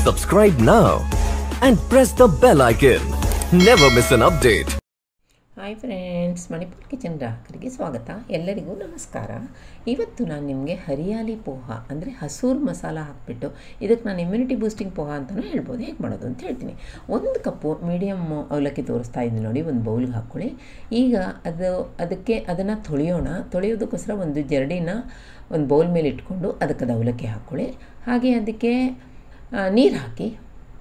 Subscribe now and press the bell icon. Never miss an update. Hi friends Manipur kitchen ಗ್ರಾಹಕರಿಗೆ ಸ್ವಾಗತ ಎಲ್ಲರಿಗೂ ನಮಸ್ಕಾರ ಇವತ್ತು ನಾನು ನಿಮಗೆ ಹರಿಯಾಲಿ ಪೋಹ ಅಂದರೆ ಹಸೂರು ಮಸಾಲ ಹಾಕಿಬಿಟ್ಟು ಇದಕ್ಕೆ ನಾನು ಇಮ್ಯುನಿಟಿ ಬೂಸ್ಟಿಂಗ್ ಪೋಹ ಅಂತಲೂ ಹೇಳ್ಬೋದು ಹೇಗೆ ಮಾಡೋದು ಅಂತ ಹೇಳ್ತೀನಿ ಒಂದು ಕಪ್ಪು ಮೀಡಿಯಮ್ ಅವಲಕ್ಕಿ ತೋರಿಸ್ತಾ ಇದ್ದೀನಿ ನೋಡಿ ಒಂದು ಬೌಲ್ಗೆ ಹಾಕ್ಕೊಳ್ಳಿ ಈಗ ಅದು ಅದಕ್ಕೆ ಅದನ್ನು ತೊಳೆಯೋಣ ತೊಳೆಯೋದಕ್ಕೋಸ್ಕರ ಒಂದು ಜರಡಿನ ಒಂದು ಬೌಲ್ ಮೇಲೆ ಇಟ್ಕೊಂಡು ಅದಕ್ಕೆ ಅದು ಅವಲಕ್ಕಿ ಹಾಕ್ಕೊಳ್ಳಿ ಹಾಗೆ ಅದಕ್ಕೆ ನೀರು ಹಾಕಿ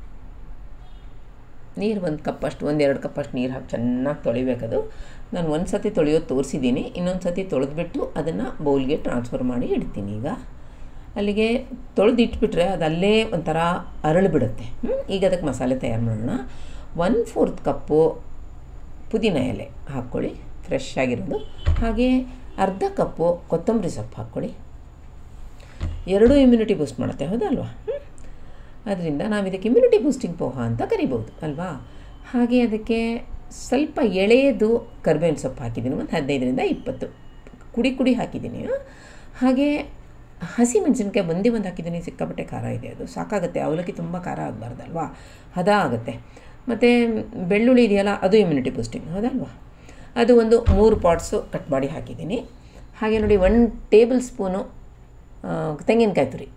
ನೀರು ಒಂದು ಕಪ್ಪಷ್ಟು ಒಂದೆರಡು ಕಪ್ಪಷ್ಟು ನೀರು ಹಾಕಿ ಚೆನ್ನಾಗಿ ತೊಳಿಬೇಕದು ನಾನು ಒಂದು ಸತಿ ತೊಳೆಯೋದು ತೋರಿಸಿದ್ದೀನಿ ಇನ್ನೊಂದು ಸತಿ ತೊಳೆದ್ಬಿಟ್ಟು ಅದನ್ನು ಬೌಲ್ಗೆ ಟ್ರಾನ್ಸ್ಫರ್ ಮಾಡಿ ಇಡ್ತೀನಿ ಈಗ ಅಲ್ಲಿಗೆ ತೊಳೆದು ಇಟ್ಬಿಟ್ರೆ ಅದು ಅಲ್ಲೇ ಒಂಥರ ಅರಳು ಬಿಡುತ್ತೆ ಈಗ ಅದಕ್ಕೆ ಮಸಾಲೆ ತಯಾರು ಮಾಡೋಣ ಒನ್ ಫೋರ್ತ್ ಕಪ್ಪು ಪುದೀನ ಎಲೆ ಹಾಕ್ಕೊಳ್ಳಿ ಫ್ರೆಶ್ ಆಗಿರೋದು ಹಾಗೆ ಅರ್ಧ ಕಪ್ಪು ಕೊತ್ತಂಬರಿ ಸೊಪ್ಪು ಹಾಕ್ಕೊಳ್ಳಿ ಎರಡೂ ಇಮ್ಯುನಿಟಿ ಬೂಸ್ಟ್ ಮಾಡುತ್ತೆ ಹೌದಲ್ವಾ ಅದರಿಂದ ನಾವು ಇದಕ್ಕೆ ಇಮ್ಯುನಿಟಿ ಬೂಸ್ಟಿಂಗ್ ಪೋಹ ಅಂತ ಕರಿಬೋದು ಅಲ್ವಾ ಹಾಗೆ ಅದಕ್ಕೆ ಸ್ವಲ್ಪ ಎಳೆಯದು ಕರ್ಬೇವಿನ ಸೊಪ್ಪು ಹಾಕಿದ್ದೀನಿ ಒಂದು ಹದಿನೈದರಿಂದ ಇಪ್ಪತ್ತು ಕುಡಿ ಕುಡಿ ಹಾಕಿದ್ದೀನಿ ಹಾಗೆ ಹಸಿ ಮೆಣಸಿನ್ಕಾಯಿ ಒಂದೇ ಒಂದು ಹಾಕಿದ್ದೀನಿ ಸಿಕ್ಕಾಪಟ್ಟೆ ಖಾರ ಇದೆ ಅದು ಸಾಕಾಗುತ್ತೆ ಅವಲಕ್ಕಿ ತುಂಬ ಖಾರ ಆಗಬಾರ್ದಲ್ವಾ ಹದ ಆಗುತ್ತೆ ಮತ್ತು ಬೆಳ್ಳುಳ್ಳಿ ಇದೆಯಲ್ಲ ಅದು ಇಮ್ಯುನಿಟಿ ಬೂಸ್ಟಿಂಗ್ ಹೌದಲ್ವಾ ಅದು ಒಂದು ಮೂರು ಪಾಟ್ಸು ಕಟ್ ಮಾಡಿ ಹಾಕಿದ್ದೀನಿ ಹಾಗೆ ನೋಡಿ ಒನ್ ಟೇಬಲ್ ಸ್ಪೂನು ತೆಂಗಿನಕಾಯಿ ತುರಿ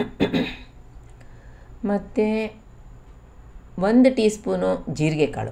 ಮತ್ತು ಒಂದು ಟೀ ಸ್ಪೂನು ಜೀರಿಗೆ ಕಾಳು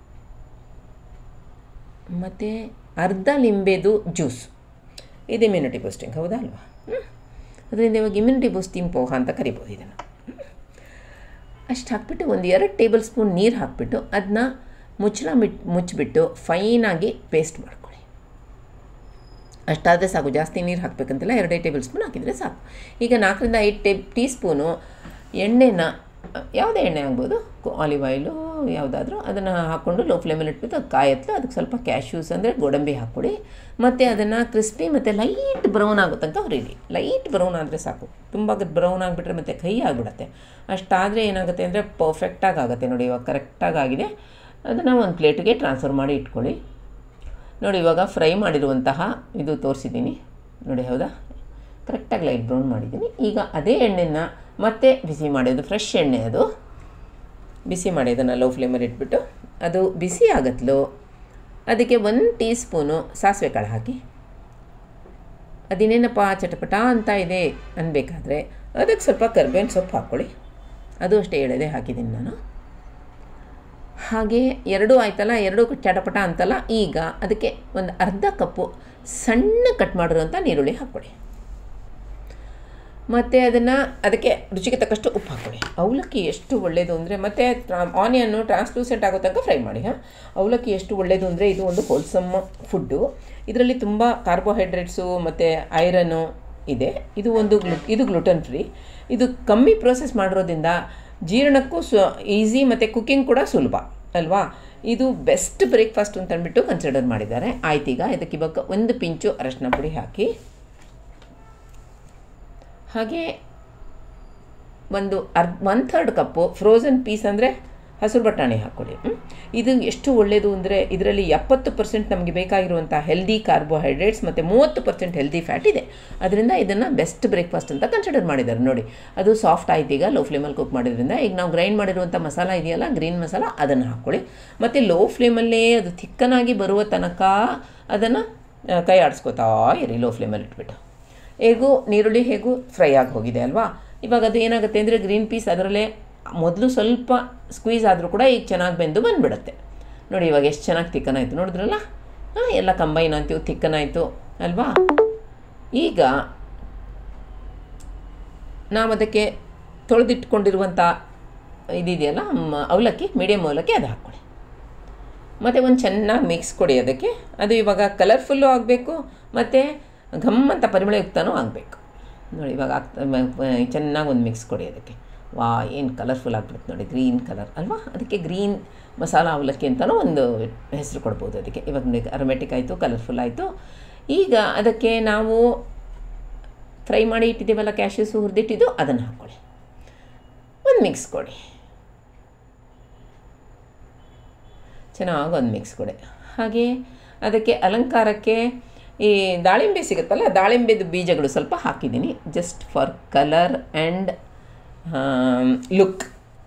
ಮತ್ತು ಅರ್ಧ ಲಿಂಬೆದು ಜ್ಯೂಸ್ ಇದು ಇಮ್ಯುನಿಟಿ ಬೂಸ್ಟಿಂಗ್ ಹೌದಾ ಅಲ್ವಾ ಅದರಿಂದ ಇವಾಗ ಇಮ್ಯುನಿಟಿ ಬೂಸ್ಟಿಂಗ್ ಪೋಹ ಅಂತ ಕರಿಬೋದು ಇದನ್ನು ಅಷ್ಟು ಹಾಕ್ಬಿಟ್ಟು ಒಂದು ಎರಡು ಟೇಬಲ್ ಸ್ಪೂನ್ ನೀರು ಹಾಕ್ಬಿಟ್ಟು ಅದನ್ನ ಮುಚ್ಚಳ ಮಿಟ್ ಮುಚ್ಚಿಬಿಟ್ಟು ಫೈನಾಗಿ ಪೇಸ್ಟ್ ಮಾಡ್ಕೊಳ್ಳಿ ಅಷ್ಟಾದರೆ ಸಾಕು ಜಾಸ್ತಿ ನೀರು ಹಾಕಬೇಕಂತಿಲ್ಲ ಎರಡೇ ಟೇಬಲ್ ಸ್ಪೂನ್ ಹಾಕಿದರೆ ಸಾಕು ಈಗ ನಾಲ್ಕರಿಂದ ಐದು ಟೇ ಟೀ ಸ್ಪೂನು ಎಣ್ಣೆನ ಯಾವುದೇ ಎಣ್ಣೆ ಆಗ್ಬೋದು ಆಲಿವ್ ಆಯಿಲು ಯಾವುದಾದ್ರೂ ಅದನ್ನು ಹಾಕ್ಕೊಂಡು ಲೋ ಫ್ಲೇಮಲ್ಲಿ ಇಟ್ಬಿಟ್ಟು ಅದು ಕಾಯತ್ಲು ಅದಕ್ಕೆ ಸ್ವಲ್ಪ ಕ್ಯಾಶ್ಯೂಸ್ ಅಂದರೆ ಗೋಡಂಬಿ ಹಾಕ್ಕೊಡಿ ಮತ್ತು ಅದನ್ನು ಕ್ರಿಸ್ಪಿ ಮತ್ತು ಲೈಟ್ ಬ್ರೌನ್ ಆಗೋ ತನಕ ಹುರಿಡಿ ಲೈಟ್ ಬ್ರೌನ್ ಆದರೆ ಸಾಕು ತುಂಬ ಬ್ರೌನ್ ಆಗಿಬಿಟ್ರೆ ಮತ್ತು ಕೈ ಆಗಿಬಿಡುತ್ತೆ ಅಷ್ಟಾದರೆ ಏನಾಗುತ್ತೆ ಅಂದರೆ ಪರ್ಫೆಕ್ಟಾಗಿ ಆಗುತ್ತೆ ನೋಡಿ ಇವಾಗ ಕರೆಕ್ಟಾಗಿ ಆಗಿದೆ ಅದನ್ನು ಒಂದು ಪ್ಲೇಟಿಗೆ ಟ್ರಾನ್ಸ್ಫರ್ ಮಾಡಿ ಇಟ್ಕೊಳ್ಳಿ ನೋಡಿ ಇವಾಗ ಫ್ರೈ ಮಾಡಿರುವಂತಹ ಇದು ತೋರಿಸಿದ್ದೀನಿ ನೋಡಿ ಹೌದಾ ಕರೆಕ್ಟಾಗಿ ಲೈಟ್ ಬ್ರೌನ್ ಮಾಡಿದ್ದೀನಿ ಈಗ ಅದೇ ಎಣ್ಣೆನ ಮತ್ತೆ ಬಿಸಿ ಮಾಡೋದು ಫ್ರೆಶ್ ಎಣ್ಣೆ ಅದು ಬಿಸಿ ಮಾಡಿ ಅದನ್ನು ಲೋ ಫ್ಲೇಮಲ್ಲಿ ಇಟ್ಬಿಟ್ಟು ಅದು ಬಿಸಿ ಆಗತ್ಲು ಅದಕ್ಕೆ ಒಂದು ಟೀ ಸ್ಪೂನು ಸಾಸಿವೆ ಕಾಳು ಹಾಕಿ ಅದೇನೇನಪ್ಪ ಚಟಪಟ ಅಂತ ಇದೆ ಅನ್ಬೇಕಾದ್ರೆ ಅದಕ್ಕೆ ಸ್ವಲ್ಪ ಕರ್ಬೇವಿನ ಸೊಪ್ಪು ಹಾಕ್ಕೊಳ್ಳಿ ಅದು ಅಷ್ಟೇ ಎಳೆದೇ ಹಾಕಿದ್ದೀನಿ ನಾನು ಹಾಗೆ ಎರಡೂ ಆಯ್ತಲ್ಲ ಎರಡೂ ಚಟಪಟ ಅಂತಲ್ಲ ಈಗ ಅದಕ್ಕೆ ಒಂದು ಅರ್ಧ ಕಪ್ಪು ಸಣ್ಣ ಕಟ್ ಮಾಡಿರೋಂಥ ನೀರುಳ್ಳಿ ಹಾಕ್ಕೊಳ್ಳಿ ಮತ್ತು ಅದನ್ನು ಅದಕ್ಕೆ ರುಚಿಗೆ ತಕ್ಕಷ್ಟು ಉಪ್ಪು ಹಾಕ್ಕೊಳ್ಳಿ ಅವಲಕ್ಕಿ ಎಷ್ಟು ಒಳ್ಳೆಯದು ಅಂದರೆ ಮತ್ತು ಆನಿಯನ್ನು ಟ್ರಾನ್ಸ್ಲೂಸೆಂಟ್ ಆಗೋ ತನಕ ಫ್ರೈ ಮಾಡಿ ಹಾಂ ಅವಲಕ್ಕಿ ಎಷ್ಟು ಒಳ್ಳೆಯದು ಅಂದರೆ ಇದು ಒಂದು ಹೋಲ್ಸಮ್ ಫುಡ್ಡು ಇದರಲ್ಲಿ ತುಂಬ ಕಾರ್ಬೋಹೈಡ್ರೇಟ್ಸು ಮತ್ತು ಐರನ್ನು ಇದೆ ಇದು ಒಂದು ಗ್ಲು ಇದು ಗ್ಲುಟನ್ ಫ್ರೀ ಇದು ಕಮ್ಮಿ ಪ್ರೋಸೆಸ್ ಮಾಡಿರೋದ್ರಿಂದ ಜೀರ್ಣಕ್ಕೂ ಸ್ವ ಈಸಿ ಮತ್ತು ಕುಕ್ಕಿಂಗ್ ಕೂಡ ಸುಲಭ ಅಲ್ವಾ ಇದು ಬೆಸ್ಟ್ ಬ್ರೇಕ್ಫಾಸ್ಟ್ ಅಂತ ಅಂದ್ಬಿಟ್ಟು ಕನ್ಸಿಡರ್ ಮಾಡಿದ್ದಾರೆ ಆಯ್ತೀಗ ಇದಕ್ಕೆ ಇವಾಗ ಒಂದು ಪಿಂಚು ಅರಶಿನ ಪುಡಿ ಹಾಕಿ ಹಾಗೆ ಒಂದು ಅರ್ಧ one third cup frozen peas ಅಂದರೆ ಹಸಿರು ಬಟಾಣಿ ಹಾಕ್ಕೊಳ್ಳಿ ಇದು ಎಷ್ಟು ಒಳ್ಳೆಯದು ಅಂದರೆ ಇದರಲ್ಲಿ ಎಪ್ಪತ್ತು ಪರ್ಸೆಂಟ್ ನಮಗೆ ಬೇಕಾಗಿರುವಂಥ ಹೆಲ್ದಿ ಕಾರ್ಬೋಹೈಡ್ರೇಟ್ಸ್ ಮತ್ತು ಮೂವತ್ತು ಪರ್ಸೆಂಟ್ ಹೆಲ್ದಿ ಫ್ಯಾಟ್ ಇದೆ ಅದರಿಂದ ಇದನ್ನು ಬೆಸ್ಟ್ ಬ್ರೇಕ್ಫಾಸ್ಟ್ ಅಂತ ಕನ್ಸಿಡರ್ ಮಾಡಿದ್ದಾರೆ ನೋಡಿ ಅದು ಸಾಫ್ಟ್ ಆಯ್ತು ಈಗ ಲೋ ಫ್ಲೇಮಲ್ಲಿ ಕುಕ್ ಮಾಡಿದ್ರಿಂದ ಈಗ ನಾವು ಗ್ರೈಂಡ್ ಮಾಡಿರುವಂಥ ಮಸಾಲ ಇದೆಯಲ್ಲ ಗ್ರೀನ್ ಮಸಾಲ ಅದನ್ನು ಹಾಕ್ಕೊಳ್ಳಿ ಮತ್ತು ಲೋ ಫ್ಲೇಮಲ್ಲೇ ಅದು ಥಿಕ್ಕನಾಗಿ ಬರುವ ತನಕ ಅದನ್ನು ಕೈ ಆಡಿಸ್ಕೋತಾ ಇರಿ ಲೋ ಫ್ಲೇಮಲ್ಲಿ ಇಟ್ಬಿಟ್ಟು ಹೇಗೂ ನೀರುಳ್ಳಿ ಹೇಗೂ ಫ್ರೈ ಆಗಿ ಹೋಗಿದೆ ಅಲ್ವಾ ಇವಾಗ ಅದು ಏನಾಗುತ್ತೆ ಅಂದರೆ ಗ್ರೀನ್ ಪೀಸ್ ಅದರಲ್ಲೇ ಮೊದಲು ಸ್ವಲ್ಪ ಸ್ಕ್ವೀಸ್ ಆದರೂ ಕೂಡ ಈಗ ಚೆನ್ನಾಗಿ ಬೆಂದು ಬಂದುಬಿಡುತ್ತೆ ನೋಡಿ ಇವಾಗ ಎಷ್ಟು ಚೆನ್ನಾಗಿ ತಿಕ್ಕನಾಯಿತು ನೋಡಿದ್ರಲ್ಲ ಹಾಂ ಎಲ್ಲ ಕಂಬೈನ್ ಅಂತೀವಿ ತಿಕ್ಕನಾಯಿತು ಅಲ್ವಾ ಈಗ ನಾವು ಅದಕ್ಕೆ ತೊಳೆದಿಟ್ಕೊಂಡಿರುವಂಥ ಇದಿದೆಯಲ್ಲ ಅವಲಕ್ಕಿ ಮೀಡಿಯಮ್ ಅವಲಕ್ಕಿ ಅದು ಹಾಕ್ಕೊಳ್ಳಿ ಮತ್ತು ಒಂದು ಚೆನ್ನಾಗಿ ಮಿಕ್ಸ್ ಕೊಡಿ ಅದಕ್ಕೆ ಅದು ಇವಾಗ ಕಲರ್ಫುಲ್ಲು ಆಗಬೇಕು ಮತ್ತು ಘಮ್ ಅಂತ ಪರಿಮಳಯುಕ್ತನೂ ಆಗಬೇಕು ನೋಡಿ ಇವಾಗ ಆಗ್ತಾ ಚೆನ್ನಾಗಿ ಒಂದು ಮಿಕ್ಸ್ ಕೊಡಿ ಅದಕ್ಕೆ ವಾ ಏನು ಕಲರ್ಫುಲ್ ಆಗ್ಬಿಡುತ್ತೆ ನೋಡಿ ಗ್ರೀನ್ ಕಲರ್ ಅಲ್ವಾ ಅದಕ್ಕೆ ಗ್ರೀನ್ ಮಸಾಲ ಅವಲಕ್ಕಿ ಅಂತಲೂ ಒಂದು ಹೆಸರು ಕೊಡ್ಬೋದು ಅದಕ್ಕೆ ಇವಾಗ ನೋಡಿ ಅರೋಮೆಟಿಕ್ ಆಯಿತು ಕಲರ್ಫುಲ್ ಆಯಿತು ಈಗ ಅದಕ್ಕೆ ನಾವು ಫ್ರೈ ಮಾಡಿ ಇಟ್ಟಿದ್ದೀವಲ್ಲ ಕ್ಯಾಶ್ಯೂಸು ಹುರಿದಿಟ್ಟಿದ್ದು ಅದನ್ನು ಹಾಕ್ಕೊಳ್ಳಿ ಒಂದು ಮಿಕ್ಸ್ ಕೊಡಿ ಚೆನ್ನಾಗಿ ಒಂದು ಮಿಕ್ಸ್ ಕೊಡಿ ಹಾಗೆ ಅದಕ್ಕೆ ಅಲಂಕಾರಕ್ಕೆ ಈ ದಾಳಿಂಬೆ ಸಿಗುತ್ತಲ್ಲ ದಾಳಿಂಬೆದು ಬೀಜಗಳು ಸ್ವಲ್ಪ ಹಾಕಿದ್ದೀನಿ just for colour and look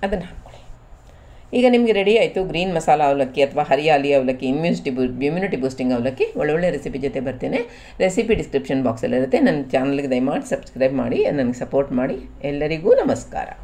ಅದನ್ನು ಹಾಕ್ಕೊಳ್ಳಿ ಈಗ ನಿಮಗೆ ರೆಡಿ ಆಯಿತು ಗ್ರೀನ್ ಮಸಾಲ ಅವಲಕ್ಕಿ ಅಥವಾ ಹರಿಯಾಲಿ ಅವಲಕ್ಕಿ ಇಮ್ಯೂನಿಟಿ ಬೂ ಇಮ್ಯುನಿಟಿ ಬೂಸ್ಟಿಂಗ್ ಅವಲಕ್ಕಿ ಒಳ್ಳೊಳ್ಳೆ ರೆಸಿಪಿ ಜೊತೆ ಬರ್ತೇನೆ ರೆಸಿಪಿ ಡಿಸ್ಕ್ರಿಪ್ಷನ್ ಬಾಕ್ಸಲ್ಲಿರುತ್ತೆ ನನ್ನ ಚಾನಲ್ಗೆ ದಯಮಾಡಿ ಸಬ್ಸ್ಕ್ರೈಬ್ ಮಾಡಿ ನನಗೆ ಸಪೋರ್ಟ್ ಮಾಡಿ ಎಲ್ಲರಿಗೂ ನಮಸ್ಕಾರ